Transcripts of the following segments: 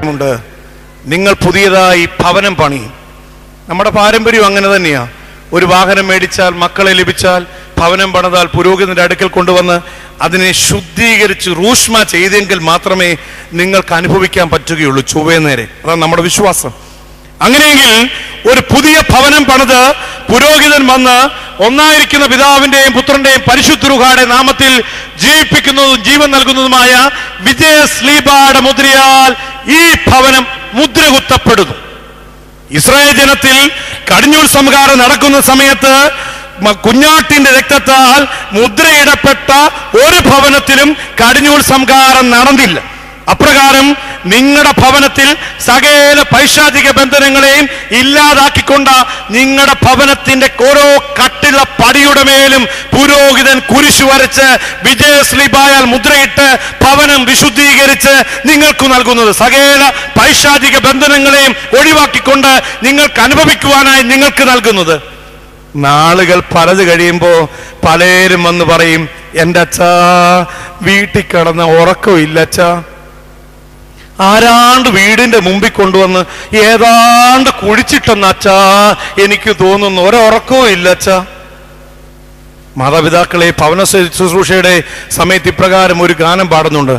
കാര്യമുണ്ട് നിങ്ങൾ പുതിയതായി ഭവനം പണിയും നമ്മുടെ പാരമ്പര്യം അങ്ങനെ തന്നെയാ ഒരു വാഹനം മേടിച്ചാൽ മക്കളെ ലഭിച്ചാൽ ഭവനം പണിതാൽ പുരോഹിതന്റെ അടുക്കൽ കൊണ്ടുവന്ന് അതിനെ ശുദ്ധീകരിച്ച് റൂഷ്മ ചെയ്തെങ്കിൽ മാത്രമേ നിങ്ങൾക്ക് അനുഭവിക്കാൻ പറ്റുകയുള്ളൂ ചൊവ്വേ നേരെ അതാണ് നമ്മുടെ വിശ്വാസം അങ്ങനെയെങ്കിൽ ഒരു പുതിയ ഭവനം പണിത് പുരോഹിതൻ വന്ന് ഒന്നായിരിക്കുന്ന പിതാവിന്റെയും പുത്രന്റെയും പരിശുദ്ധ നാമത്തിൽ ജീവിപ്പിക്കുന്നതും ജീവൻ നൽകുന്നതുമായ വിജയ സ്ലീബായുടെ മുദ്രയാൽ ഈ ഭവനം മുദ്രകുത്തപ്പെടുന്നു ഇസ്രായേൽ ജനത്തിൽ കടിഞ്ഞൂൽ സംഹാരം നടക്കുന്ന സമയത്ത് മ- കുഞ്ഞാട്ടിന്റെ രക്തത്താൽ മുദ്രയിടപ്പെട്ട ഒരു ഭവനത്തിലും കടിഞ്ഞൂൽ സംഹാരം നടന്നില്ല അപ്രകാരം നിങ്ങളുടെ ഭവനത്തിൽ സകല പൈശാചിക ബന്ധനങ്ങളെയും ഇല്ലാതാക്കിക്കൊണ്ട് നിങ്ങളുടെ ഭവനത്തിന്റെ ഓരോ കട്ടിള പടിയുടെ മേലും പുരോഹിതൻ കുരിശു വരച്ച് വിജയശ്രീബായാൽ മുദ്രയിട്ട് ഭവനം വിശുദ്ധീകരിച്ച് നിങ്ങൾക്ക് നൽകുന്നത് സകല പൈശാചിക ബന്ധനങ്ങളെയും ഒഴിവാക്കിക്കൊണ്ട് നിങ്ങൾക്ക് അനുഭവിക്കുവാനായി നിങ്ങൾക്ക് നൽകുന്നത് നാളുകൾ പലത് കഴിയുമ്പോ പലരും വന്ന് പറയും എൻ്റെ അച്ഛാ വീട്ടിൽ കിടന്ന ഉറക്കമില്ല അച്ഛാ ആരാണ്ട് വീടിന്റെ മുമ്പിൽ കൊണ്ടുവന്ന് ഏതാണ്ട് കുഴിച്ചിട്ടെന്ന് അച്ഛാ എനിക്ക് തോന്നുന്നു ഒരുറക്കവും ഇല്ല അച്ഛാ മാതാപിതാക്കളെ ഭവന ശു- ശുശ്രൂഷയുടെ സമയത്ത് ഇപ്രകാരം ഒരു ഗാനം പാടുന്നുണ്ട്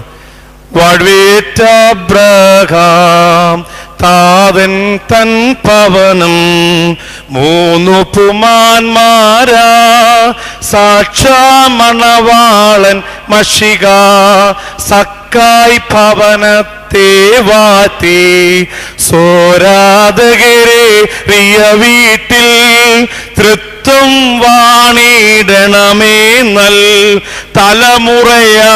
വഴവേറ്റബ്രഹാം താതൻ തൻ പവനം മൂന്നു പുമാന്മാരാ സാക്ഷാമണവാളൻ മഷിക സക്കായി ഭവനത്തെ വാത്തി സോരാതകരെ റിയ വീട്ടിൽ തൃത്വം വാണിടണമേ നൽ തലമുറയാ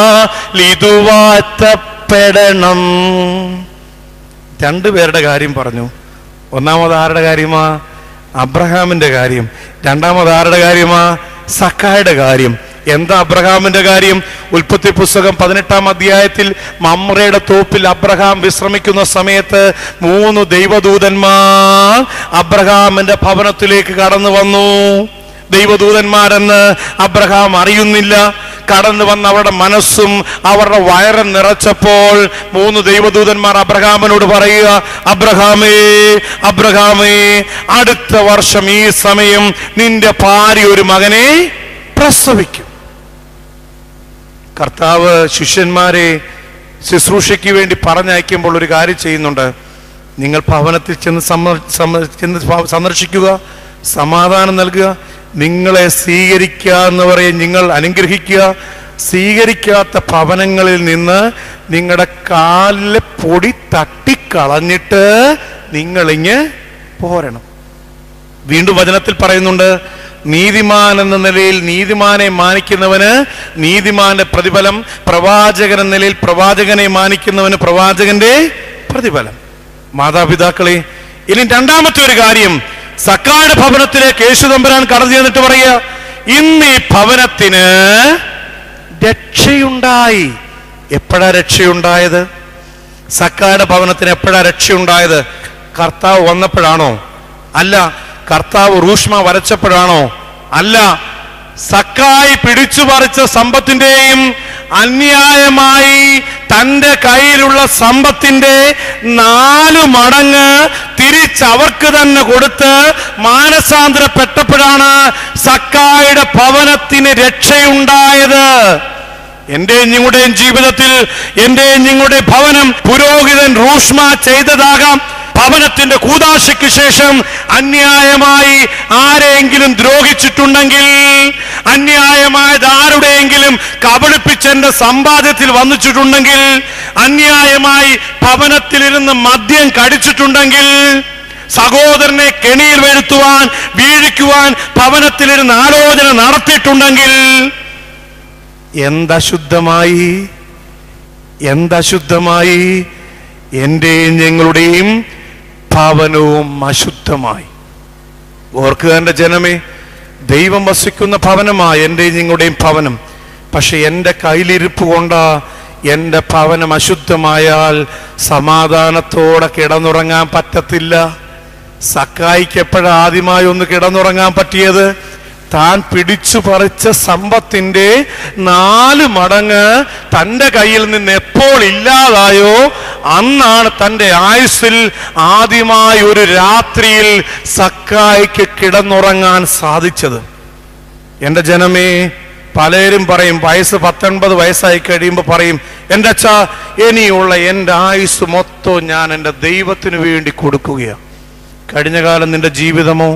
ലിതുവാറ്റപ്പെടണം രണ്ടുപേരുടെ കാര്യം പറഞ്ഞു ഒന്നാമത് ആരുടെ കാര്യമാ അബ്രഹാമിന്റെ കാര്യം രണ്ടാമത് ആരുടെ കാര്യമാ സക്കായുടെ കാര്യം എന്താ അബ്രഹാമിന്റെ കാര്യം ഉൽപ്പത്തി പുസ്തകം പതിനെട്ടാം അധ്യായത്തിൽ മമ്രയുടെ തോപ്പിൽ അബ്രഹാം വിശ്രമിക്കുന്ന സമയത്ത് മൂന്ന് ദൈവദൂതന്മാർ അബ്രഹാമിന്റെ ഭവനത്തിലേക്ക് കടന്നു വന്നു ദൈവദൂതന്മാരെന്ന് അബ്രഹാം അറിയുന്നില്ല കടന്നു വന്ന അവരുടെ മനസ്സും അവരുടെ വയറും നിറച്ചപ്പോൾ മൂന്ന് ദൈവദൂതന്മാർ അബ്രഹാമിനോട് പറയുക അബ്രഹാമേ അബ്രഹാമേ അടുത്ത വർഷം ഈ സമയം നിന്റെ ഭാര്യ ഒരു മകനെ പ്രസവിക്കും കർത്താവ് ശിഷ്യന്മാരെ ശുശ്രൂഷയ്ക്ക് വേണ്ടി പറഞ്ഞയക്കുമ്പോൾ ഒരു കാര്യം ചെയ്യുന്നുണ്ട് നിങ്ങൾ ഭവനത്തിൽ ചെന്ന് സമ്മ- സമ്മ- ചെന്ന് ഭ- സന്ദർശിക്കുക സമാധാനം നൽകുക നിങ്ങളെ സ്വീകരിക്കുക എന്ന് പറയും നിങ്ങൾ അനുഗ്രഹിക്കുക സ്വീകരിക്കാത്ത ഭവനങ്ങളിൽ നിന്ന് നിങ്ങളുടെ കാലിലെ പൊടി തട്ടിക്കളഞ്ഞിട്ട് നിങ്ങളിങ്ങ് പോരണം വീണ്ടും വചനത്തിൽ പറയുന്നുണ്ട് നീതിമാൻ എന്ന നിലയിൽ നീതിമാനെ മാനിക്കുന്നവന് നീതിമാന്റെ പ്രതിഫലം പ്രവാചകൻ എന്ന നിലയിൽ പ്രവാചകനെ മാനിക്കുന്നവന് പ്രവാചകന്റെ പ്രതിഫലം മാതാപിതാക്കളെ ഇനി രണ്ടാമത്തെ ഒരു കാര്യം സക്കാട് ഭവനത്തിലേക്ക് യേശു തമ്പുരാൻ കടന്നു ചെന്നിട്ട് പറയുക ഇന്ന് ഈ ഭവനത്തിന് രക്ഷയുണ്ടായി എപ്പോഴാ രക്ഷയുണ്ടായത് സക്കാട് ഭവനത്തിന് എപ്പോഴാ രക്ഷയുണ്ടായത് കർത്താവ് വന്നപ്പോഴാണോ അല്ല കർത്താവ് റൂഷ്മ വരച്ചപ്പോഴാണോ അല്ല സക്കായി പിടിച്ചു പറിച്ച സമ്പത്തിന്റെയും അന്യായമായി തന്റെ കയ്യിലുള്ള സമ്പത്തിന്റെ നാലു മടങ്ങ് തിരിച്ചവർക്ക് തന്നെ കൊടുത്ത് മാനസാന്തരപ്പെട്ടപ്പോഴാണ് സക്കായുടെ ഭവനത്തിന് രക്ഷയുണ്ടായത് എന്റെയും നിങ്ങളുടെയും ജീവിതത്തിൽ എന്റെയും നിങ്ങളുടെ ഭവനം പുരോഹിതൻ റൂഷ്മ ചെയ്തതാകാം ഭവനത്തിന്റെ കൂതാശയ്ക്ക് ശേഷം അന്യായമായി ആരെങ്കിലും ദ്രോഹിച്ചിട്ടുണ്ടെങ്കിൽ അന്യായമായത് ആരുടെയെങ്കിലും കബളിപ്പിച്ച് എന്റെ സമ്പാദ്യത്തിൽ വന്നിച്ചിട്ടുണ്ടെങ്കിൽ അന്യായമായി ഭവനത്തിലിരുന്ന് മദ്യം കടിച്ചിട്ടുണ്ടെങ്കിൽ സഹോദരനെ കെണിയിൽ വരുത്തുവാൻ വീഴിക്കുവാൻ ഭവനത്തിലിരുന്ന് ആലോചന നടത്തിയിട്ടുണ്ടെങ്കിൽ എന്തശുദ്ധമായി എന്തശുദ്ധമായി എന്റെയും ഞങ്ങളുടെയും ഭവനവും അശുദ്ധമായി ഓർക്കുക എൻ്റെ ജനമേ ദൈവം വസിക്കുന്ന ഭവനമായി എൻ്റെയും നിങ്ങളുടെയും ഭവനം പക്ഷെ എൻ്റെ കയ്യിലിരിപ്പ് കൊണ്ട് എൻ്റെ ഭവനം അശുദ്ധമായാൽ സമാധാനത്തോടെ കിടന്നുറങ്ങാൻ പറ്റത്തില്ല സക്കായിക്ക് എപ്പോഴാ ആദ്യമായി ഒന്ന് കിടന്നുറങ്ങാൻ പറ്റിയത് താൻ പിടിച്ചു പറിച്ച സമ്പത്തിന്റെ നാല് മടങ്ങ് തന്റെ കയ്യിൽ നിന്ന് എപ്പോൾ ഇല്ലാതായോ അന്നാണ് തൻ്റെ ആയുസ്സിൽ ആദ്യമായി ഒരു രാത്രിയിൽ സക്കായിക്ക് കിടന്നുറങ്ങാൻ സാധിച്ചത് എൻ്റെ ജനമേ പലരും പറയും വയസ്സ് പത്തൊൻപത് വയസ്സായി കഴിയുമ്പോൾ പറയും എൻ്റെ അച്ഛ ഇനിയുള്ള എൻ്റെ ആയുസ് മൊത്തം ഞാൻ എൻ്റെ ദൈവത്തിന് വേണ്ടി കൊടുക്കുകയാണ് കഴിഞ്ഞ കാലം നിന്റെ ജീവിതമോ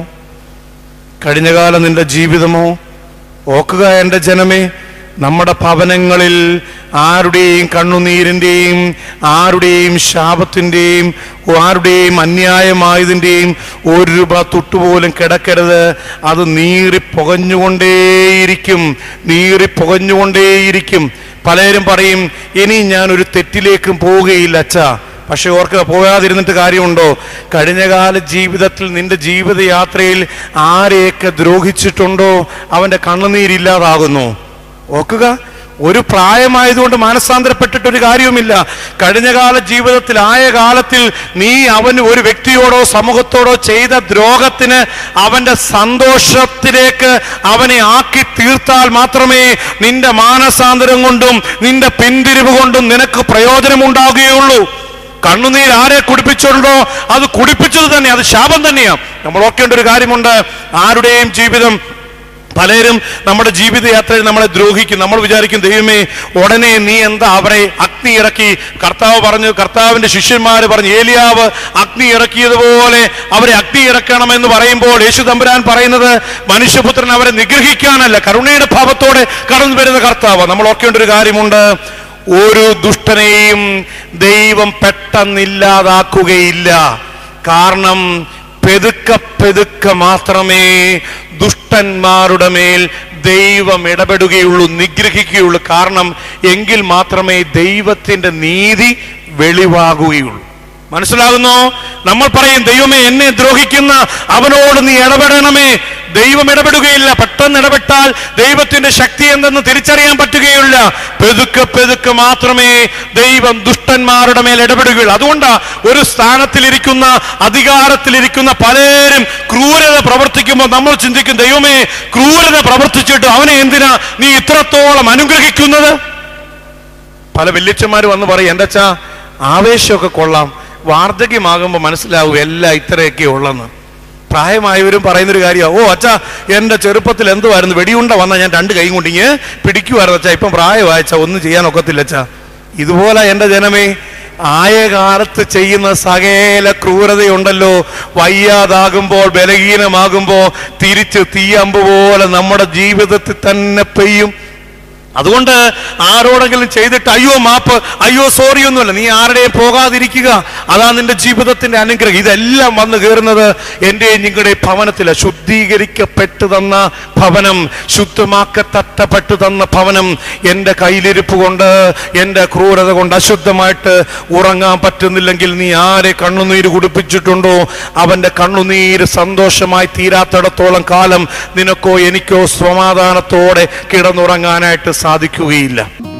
കഴിഞ്ഞ കാലം നിന്റെ ജീവിതമോ ഓക്കുക എൻ്റെ ജനമേ നമ്മുടെ ഭവനങ്ങളിൽ ആരുടെയും കണ്ണുനീരിൻ്റെയും ആരുടെയും ശാപത്തിൻ്റെയും ആരുടെയും അന്യായമായതിൻ്റെയും ഒരു രൂപ തൊട്ടുപോലും കിടക്കരുത് അത് നീറി പുകഞ്ഞുകൊണ്ടേയിരിക്കും നീറി പുകഞ്ഞുകൊണ്ടേയിരിക്കും പലരും പറയും ഇനി ഞാൻ ഒരു തെറ്റിലേക്കും പോവുകയില്ല അച്ഛാ പക്ഷെ ഓർക്ക് പോകാതിരുന്നിട്ട് കാര്യമുണ്ടോ കഴിഞ്ഞകാല ജീവിതത്തിൽ നിന്റെ ജീവിതയാത്രയിൽ ആരെയൊക്കെ ദ്രോഹിച്ചിട്ടുണ്ടോ അവന്റെ കണ്ണുനീരില്ലാതാകുന്നു ഓക്കുക ഒരു പ്രായമായതുകൊണ്ട് മാനസാന്തരപ്പെട്ടിട്ട് ഒരു കാര്യവുമില്ല കഴിഞ്ഞകാല ജീവിതത്തിൽ ആയ കാലത്തിൽ നീ അവന് ഒരു വ്യക്തിയോടോ സമൂഹത്തോടോ ചെയ്ത ദ്രോഹത്തിന് അവന്റെ സന്തോഷത്തിലേക്ക് അവനെ ആക്കി തീർത്താൽ മാത്രമേ നിന്റെ മാനസാന്തരം കൊണ്ടും നിന്റെ പിന്തിരിവ് കൊണ്ടും നിനക്ക് പ്രയോജനമുണ്ടാകുകയുള്ളൂ കണ്ണുനീർ ആരെ കുടിപ്പിച്ചിട്ടുണ്ടോ അത് കുടിപ്പിച്ചത് തന്നെ അത് ശാപം തന്നെയാണ് നമ്മൾ ഓർക്കേണ്ട ഒരു കാര്യമുണ്ട് ആരുടെയും ജീവിതം പലരും നമ്മുടെ ജീവിതയാത്രയിൽ നമ്മളെ ദ്രോഹിക്കും നമ്മൾ വിചാരിക്കും ദൈവമേ ഉടനെ നീ എന്താ അവരെ അഗ്നി ഇറക്കി കർത്താവ് പറഞ്ഞു കർത്താവിന്റെ ശിഷ്യന്മാര് പറഞ്ഞു ഏലിയാവ് അഗ്നി ഇറക്കിയതുപോലെ അവരെ അഗ്നി ഇറക്കണമെന്ന് പറയുമ്പോൾ യേശു തമ്പുരാൻ പറയുന്നത് മനുഷ്യപുത്രൻ അവരെ നിഗ്രഹിക്കാനല്ല കരുണയുടെ ഭാവത്തോടെ കടന്നു വരുന്ന കർത്താവ് നമ്മൾ ഓർക്കേണ്ട ഒരു കാര്യമുണ്ട് ഒരു ദുഷ്ടനെയും ദൈവം പെട്ടെന്നില്ലാതാക്കുകയില്ല കാരണം പെതുക്കെ പെതുക്കെ മാത്രമേ ദുഷ്ടന്മാരുടെ മേൽ ദൈവം ഇടപെടുകയുള്ളൂ നിഗ്രഹിക്കുകയുള്ളൂ കാരണം എങ്കിൽ മാത്രമേ ദൈവത്തിന്റെ നീതി വെളിവാകുകയുള്ളൂ മനസ്സിലാകുന്നോ നമ്മൾ പറയും ദൈവമേ എന്നെ ദ്രോഹിക്കുന്ന അവനോട് നീ ഇടപെടണമേ ദൈവം ഇടപെടുകയില്ല പെട്ടെന്ന് ഇടപെട്ടാൽ ദൈവത്തിന്റെ ശക്തി എന്തെന്ന് തിരിച്ചറിയാൻ പറ്റുകയില്ല പെതുക്കെ പെതുക്കെ മാത്രമേ ദൈവം ദുഷ്ടന്മാരുടെ മേൽ ഇടപെടുകയുള്ളൂ അതുകൊണ്ടാ ഒരു സ്ഥാനത്തിലിരിക്കുന്ന അധികാരത്തിലിരിക്കുന്ന പലരും ക്രൂരത പ്രവർത്തിക്കുമ്പോൾ നമ്മൾ ചിന്തിക്കും ദൈവമേ ക്രൂരത പ്രവർത്തിച്ചിട്ട് അവനെ എന്തിനാ നീ ഇത്രത്തോളം അനുഗ്രഹിക്കുന്നത് പല വല്യച്ഛന്മാർ വന്ന് പറയും എൻ്റെ അച്ഛാ ആവേശമൊക്കെ കൊള്ളാം വാർദ്ധക്യമാകുമ്പോൾ മനസ്സിലാവും എല്ലാം ഇത്രയൊക്കെ ഉള്ളെന്ന് പ്രായമായവരും പറയുന്നൊരു കാര്യമാണ് ഓ അച്ഛാ എൻ്റെ ചെറുപ്പത്തിൽ എന്തുവായിരുന്നു വെടിയുണ്ട വന്നാൽ ഞാൻ രണ്ട് കൈ കൊണ്ടിങ്ങ് പിടിക്കുമായിരുന്നു അച്ഛാ ഇപ്പം പ്രായമായച്ച ഒന്നും ചെയ്യാൻ ഒക്കത്തില്ല അച്ഛാ ഇതുപോലെ എൻ്റെ ജനമേ ആയ കാലത്ത് ചെയ്യുന്ന സകല ക്രൂരതയുണ്ടല്ലോ വയ്യാതാകുമ്പോൾ ബലഹീനമാകുമ്പോൾ തിരിച്ച് തീയമ്പ് പോലെ നമ്മുടെ ജീവിതത്തിൽ തന്നെ പെയ്യും അതുകൊണ്ട് ആരോടെങ്കിലും ചെയ്തിട്ട് അയ്യോ മാപ്പ് അയ്യോ സോറി ഒന്നുമല്ല നീ ആരുടെയും പോകാതിരിക്കുക അതാ നിന്റെ ജീവിതത്തിന്റെ അനുഗ്രഹം ഇതെല്ലാം വന്നു കയറുന്നത് എൻ്റെ നിങ്ങളുടെ ഭവനത്തില ശുദ്ധീകരിക്കപ്പെട്ടു തന്ന ഭവനം ശുദ്ധമാക്കത്തട്ടപ്പെട്ടു തന്ന ഭവനം എൻ്റെ കയ്യിലിരിപ്പ് കൊണ്ട് എൻ്റെ ക്രൂരത കൊണ്ട് അശുദ്ധമായിട്ട് ഉറങ്ങാൻ പറ്റുന്നില്ലെങ്കിൽ നീ ആരെ കണ്ണുനീര് കുടിപ്പിച്ചിട്ടുണ്ടോ അവൻ്റെ കണ്ണുനീര് സന്തോഷമായി തീരാത്തിടത്തോളം കാലം നിനക്കോ എനിക്കോ സമാധാനത്തോടെ കിടന്നുറങ്ങാനായിട്ട് സാധിക്കുകയില്ല